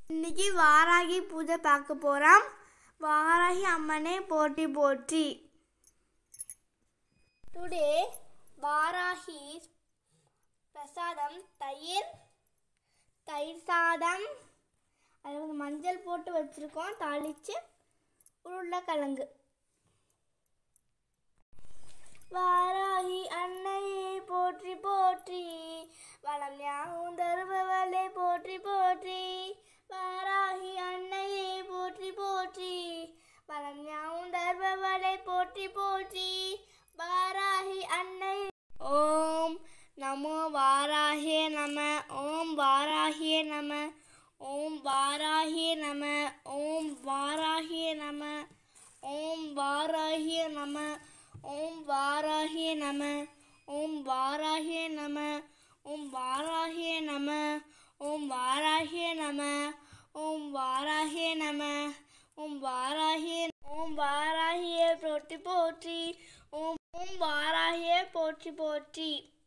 இன்னைக்கு வாராகி பூஜை பார்க்க போகிறோம் வாராகி அம்மனே போற்றி போற்றி டுடே வாராகி பிரசாதம் தயிர் தயிர் சாதம் அது வந்து மஞ்சள் போட்டு வச்சுருக்கோம் தாளித்து உருளைக்கிழங்கு வாராகி அன்னையே போற்றி போற்றி வளம் யாவும் தருபவளே போற்றி போற்றி வாராகி அன்னையே போற்றி போற்றி வளம் யாவும் தருபவளே போற்றி போற்றி வாராகி அன்னை ஓம் நமோ வாராகிய நம ஓம் வாராகிய நம ஓம் வாராகிய நம ஓம் வாராகிய நம ஓம் வாராகிய நம ஓம் வாராகிய நம ஓம் வாராகிய நம ஓம் வாராகிய நம ஓம் வாராகிய நம ஓம் வாராகிய நம ஓம் வாராகிய ஓம் வாராகிய போற்றி போற்றி ஓம் ஓம் வாராகிய போற்றி போற்றி